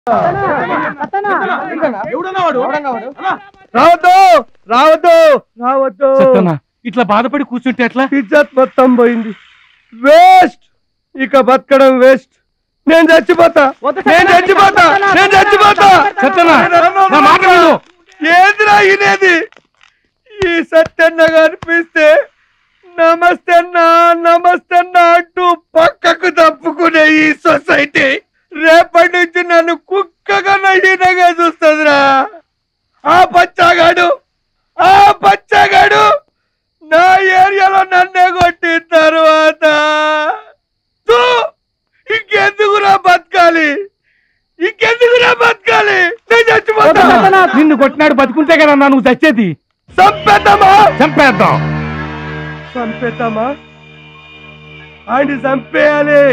రావద్దు రావద్దు రావద్దు సత్తన్నా ఇట్లా బాధపడి కూర్చుంటే ఎట్లా ఇజ్జత్ మొత్తం పోయింది వేస్ట్ ఇక బతకడం వేస్ట్ నేను చచ్చిపోతా నేను చచ్చిపోతా నేను చచ్చిపోతా సత్తన్నా నా మాట విను ఏందిరా ఇనేది ఈ సత్యన్న కనిపిస్తే నమస్తే అన్నా నమస్తే అన్నా అంటూ పక్కకు తప్పుకునే ఈ సొసైటీ రేపటి నుంచి నన్ను కుక్కగా నయ్యినగా చూస్తుందిరా ఆ పచ్చాగాడు ఆ పచ్చాగాడు నా ఏరియాలో నన్నే కొట్టిన తర్వాత థూ, ఇంకెందుకురా బతకాలి ఇంకెందుకురా బతకాలి నేను చచ్చిపోతా నిన్ను కొట్టినాడు బతుకుంటే కదా నువ్వు చచ్చేది చంపేద్దామా చంపేద్దాం చంపేద్దామా ఆయన చంపేయాలి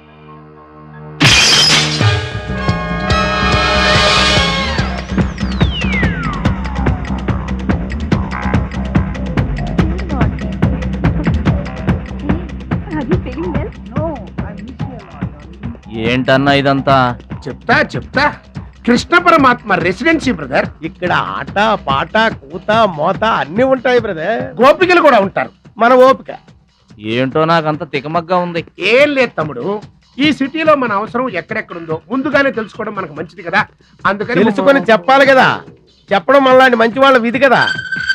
ఏంటన్నా ఇదంతా చెప్తా చెప్తా కృష్ణ పరమాత్మ రెసిడెన్సీ బ్రదర్ ఇక్కడ ఆట పాట కూత మోత అన్ని ఉంటాయి బ్రదర్ గోపికలు కూడా ఉంటారు మన ఓపిక ఏంటో నాకంత తికమగ్గా ఉంది ఏం లేదు తమ్ముడు ఈ సిటీలో మన అవసరం ఎక్కడెక్కడుందో ముందుగానే తెలుసుకోవడం మనకు మంచిది కదా అందుకని తెలుసుకొని చెప్పాలి కదా చెప్పడం మనలాంటి మంచి వాళ్ళ విధి కదా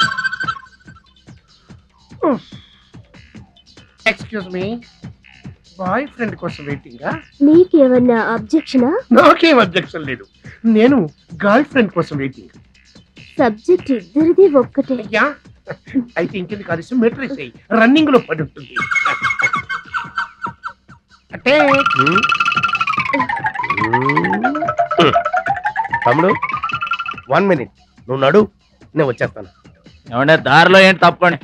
ఎక్స్క్యూజ్ మీ బాయ్ ఫ్రెండ్ కోసం వెయిటింగ్ నీకేమన్నా అబ్జెక్షనా నాకేం అబ్జెక్షన్ లేదు నేను గర్ల్ ఫ్రెండ్ కోసం వెయిటింగ్ సబ్జెక్ట్ ఇద్దరిది ఒక్కటే అయ్యా అయితే ఇంకెందుకు కాదు మెట్రిక్ రన్నింగ్ లో పడి ఉంటుంది అంటే తమ్ముడు వన్ మినిట్ నువ్వు నడు నేను వచ్చేస్తాను ఏమంటే దారిలో ఏంటి తప్పండి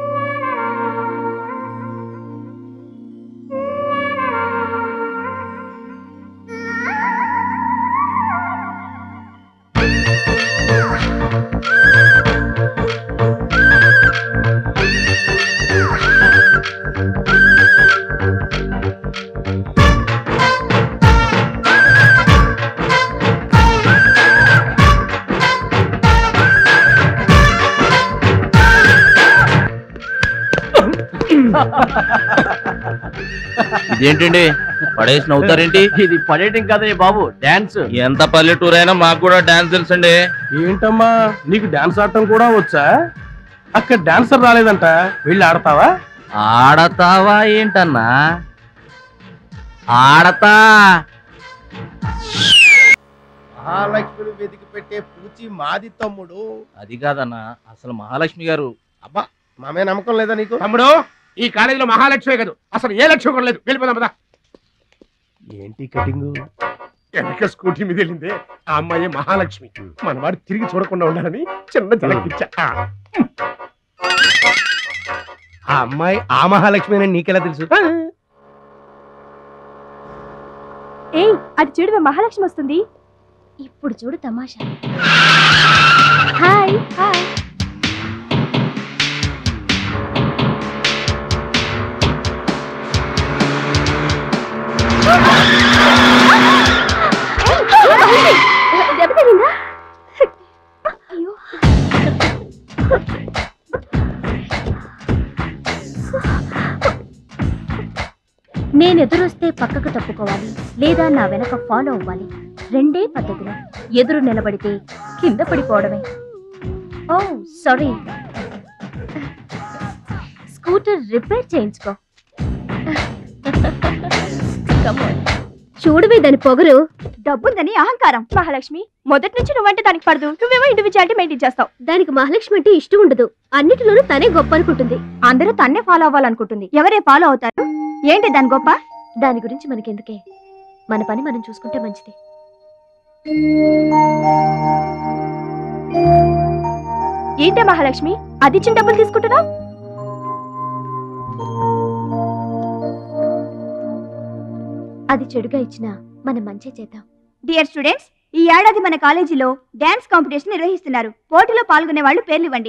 ఇదేంటండి పడేసి నవ్వుతారేంటి ఇది పడేయటం కదా బాబు డాన్స్ ఎంత పల్లెటూరు అయినా మాకు కూడా డాన్స్ తెలుసండి ఏంటమ్మా నీకు డాన్స్ ఆడటం కూడా వచ్చా అక్కడ డాన్సర్ రాలేదంట వెళ్ళి ఆడతావా ఆడతావా ఏంటన్నా ఆడతా మహాలక్ష్మిని వెతికి పెట్టే పూచి మాది తమ్ముడు అది కాదన్నా అసలు మహాలక్ష్మి గారు అబ్బా మామే నమ్మకం లేదా నీకు తమ్ముడు ఈ కాలేజీలో మహాలక్ష్మే కాదు అసలు ఏ లక్ష్యం కూడా లేదు వెళ్ళిపోదాం పదా ఏంటి కటింగ్ వెనక స్కూటీ మీద వెళ్ళిందే ఆ అమ్మాయి మహాలక్ష్మి మన వాడు తిరిగి చూడకుండా ఉండాలని చిన్న జలకిచ్చా ఆ అమ్మాయి ఆ మహాలక్ష్మి అని నీకెలా తెలుసు ఏయ్ అటు చూడు మహాలక్ష్మి వస్తుంది ఇప్పుడు చూడు తమాషా హాయ్ హాయ్ దెబ్బ తగిలిందా అయ్యో నేను ఎదురొస్తే పక్కకు తప్పుకోవాలి లేదా నా వెనక ఫాలో అవ్వాలి రెండే పద్ధతులు ఎదురు నిలబడితే కింద పడిపోవడమే ఓ సారీ స్కూటర్ రిపేర్ చేయించుకో చూడవే దాని పొగరు డబ్బుందని అహంకారం మహాలక్ష్మి మొదటి నుంచి నువ్వంటే దానికి పడదు నువ్వేమో ఇండివిజువాలిటీ మెయింటైన్ చేస్తావు దానికి మహాలక్ష్మి అంటే ఇష్టం ఉండదు అన్నిటిలోనూ తనే గొప్ప అనుకుంటుంది అందరూ తన్నే ఫాలో అవ్వాలనుకుంటుంది ఎవరే ఫాలో అవుతారు ఏంటి దాని గొప్ప దాని గురించి మనకెందుకే మన పని మనం చూసుకుంటే మంచిది ఏంటే మహాలక్ష్మి అది ఇచ్చిన డబ్బులు తీసుకుంటున్నావు అది చెడుగా ఇచ్చినా మనం మంచి చేద్దాం డియర్ స్టూడెంట్స్ ఈ ఏడాది మన కాలేజీలో డ్యాన్స్ కాంపిటీషన్ నిర్వహిస్తున్నారు పోటీలో పాల్గొనే వాళ్ళు పేర్లు ఇవ్వండి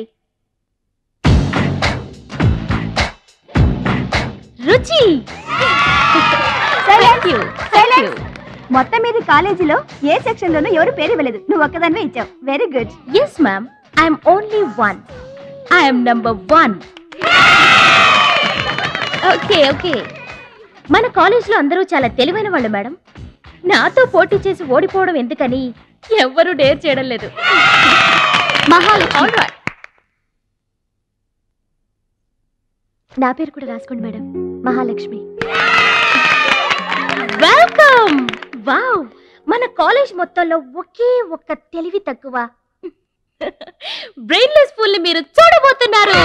రుచి Silence. Silence. మొత్తం మీద కాలేజీలో ఏ సెక్షన్ లోనూ ఎవరు పేరు ఇవ్వలేదు నువ్వు ఒక్కదానివే ఇచ్చావు very good yes ma'am I'm only one I'm number one okay okay మన కాలేజ్లో అందరూ చాలా తెలివైన వాళ్ళు మేడం నాతో పోటీ చేసి ఓడిపోవడం ఎందుకని ఎవ్వరూ డేర్ చేయడం లేదు మహాలక్ష్మి నా పేరు కూడా రాసుకోండి మేడం మహాలక్ష్మి వెల్కమ్ వావ్ మన కాలేజ్ మొత్తంలో ఒకే ఒక్క తెలివి తక్కువ బ్రెయిన్లెస్ ఫుల్ మీరు చూడబోతున్నారు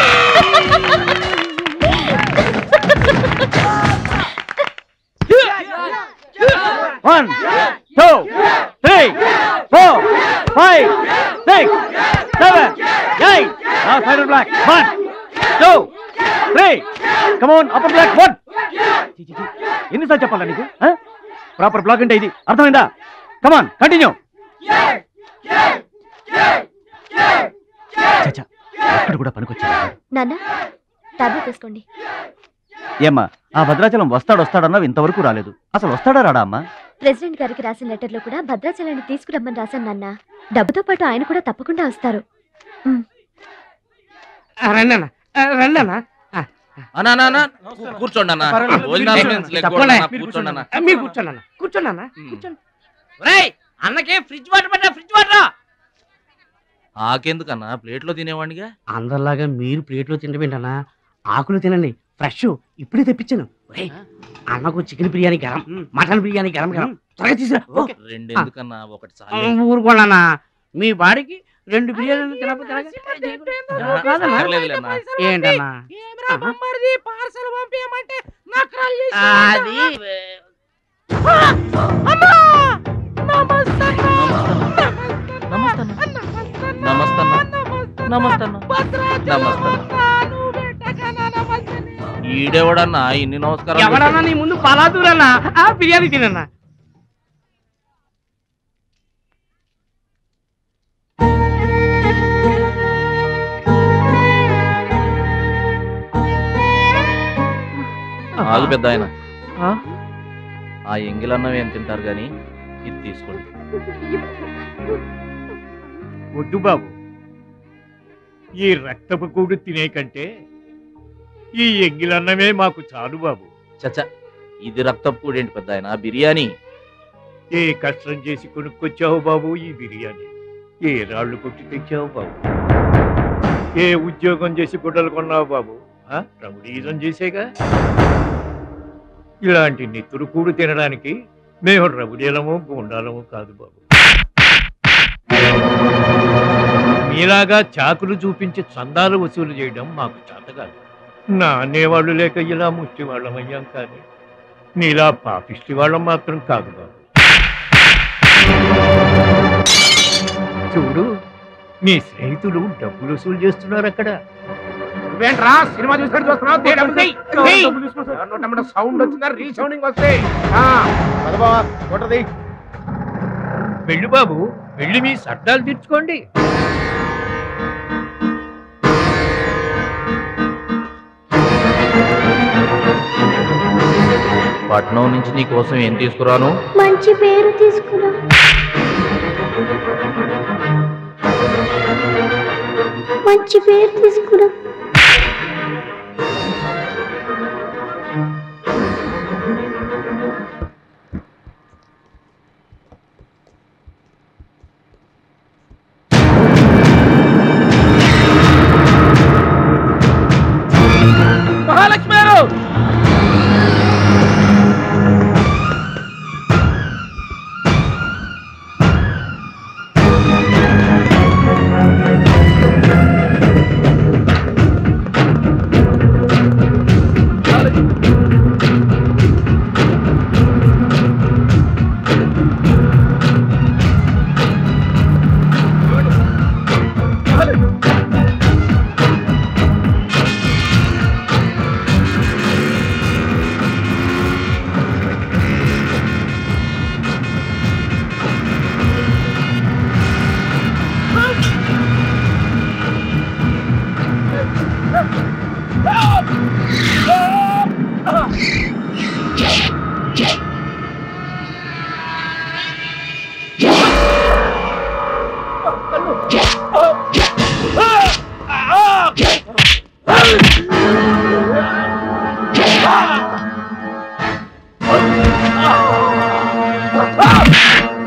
one two three four five six seven eight నా side block one two three come on upper block one ఎన్నిసార్లు చెప్పాలా నీకు ప్రాపర్ బ్లాక్ అంటే ఇది అర్థమైందా కమాన్ కంటిన్యూ చచ్చా అక్కడ కూడా పనికొచ్చా నాన్న టాబ్లెట్ వేసుకోండి ఏమ్మా ఆ భద్రాచలం వస్తాడు వస్తాడన్నావు ఇంతవరకు రాలేదు అసలు వస్తాడా రాడా అమ్మా ప్రెసిడెంట్ గారికి రాసిన లెటర్లో కూడా భద్రాచలాన్ని తీసుకురమ్మని రాశాను నాన్న డబ్బుతో పాటు ఆయన కూడా తప్పకుండా వస్తారు రండి అన్న రండి అన్న అన్నా అన్నా, అన్నా, కూ- కూర్చోండి అన్న పర్వాలేదు. భోజనాలు మేము తప్పకుండా. లెక్కోండి అన్న, కూర్చోండి అన్న మీరు కూర్చోండి అన్న కూర్చోండి అన్న ఉమ్. కూర్చోండి ఒరేయ్ అన్నకే ఫ్రిడ్జ్ వాటర్ పట్టా ఫ్రిడ్జ్ వాటర్ ఆకెందుకన్నా ప్లేట్లో తినేవాడిగా అందరిలాగా మీరు ప్లేట్లో తినబెంటన్నా ఆకులు తినండి ఫ్రెష్ ఇప్పుడే తెప్పించాను ఒరేయ్, అన్నకు చికెన్ బిర్యానీ గరం మటన్ బిర్యానీ గరం గరం త్వరగా తీసుకురా ఓకే రెండు ఎందుకన్నా ఒకటి చాలు ఊరుకోండి అన్న మీ బాడీకి రెండు బిర్యానీలు తినకపోతే ఎలాగ? కాదన్నా. పర్లేదులే అన్న. ఏంటన్నా అది నమస్తే అన్న. నమస్తే అన్న. నమస్తే అన్న. నమస్తే అన్న. ఈడెవడన్నా ఇన్ని నమస్కారాలు ఎవడన్నా నీ ముందు పలాదూరన్నా ఆ బిర్యానీ తినన్నా ఆగు పెద్ద ఆయన ఆ? ఆ ఎంగిలన్నం ఏం తింటారు గాని ఇది తీసుకోండి వద్దు బాబు ఈ రక్తపు కూడు తినే కంటే ఈ ఎంగిలన్నమే మాకు చాలు బాబు చచ్చా ఇది రక్తపు కూడేంటి పెద్ద ఆయన బిర్యానీ ఏ కష్టం చేసి కొనుక్కొచ్చావు బాబు ఈ బిర్యానీ ఏ రాళ్ళు కొట్టి తెచ్చావు బాబు ఏ ఉద్యోగం చేసి గుడ్డలు కొన్నావు బాబు ఆ? రౌడీజం చేసేగా ఇలాంటి నెత్తురు కూడు తినడానికి మేము రౌడీలము గూండాలము కాదు బాబు మీలాగా చాకులు చూపించి చందాలు వసూలు చేయడం మాకు చేత కాదు నా అనేవాళ్ళు లేక ఇలా ముష్టి వాళ్ళం అయ్యాం కానీ నీలా పాపిష్టి వాళ్ళం మాత్రం కాదు బాబు చూడు నీ స్నేహితులు డబ్బులు వసూలు చేస్తున్నారు అక్కడ నువ్వేంట్రా సినిమా చూసినట్టు చూస్తున్నావు దే డబ్బులు చెయ్యి. చెయ్యి. ఎవరినో నమ్మడం సౌండ్ వచ్చిందా రీసౌండింగ్ వస్తే ఆ, పద బావా, కొట్టది వెళ్ళి బాబు వెళ్ళి మీ సర్దాలు తీర్చుకోండి పట్నం నుంచి నీ కోసం ఏం తీసుకురాను మంచి పేరు తీసుకురా మంచి పేరు తీసుకురా మహాలక్ష్మి గారు ఆ!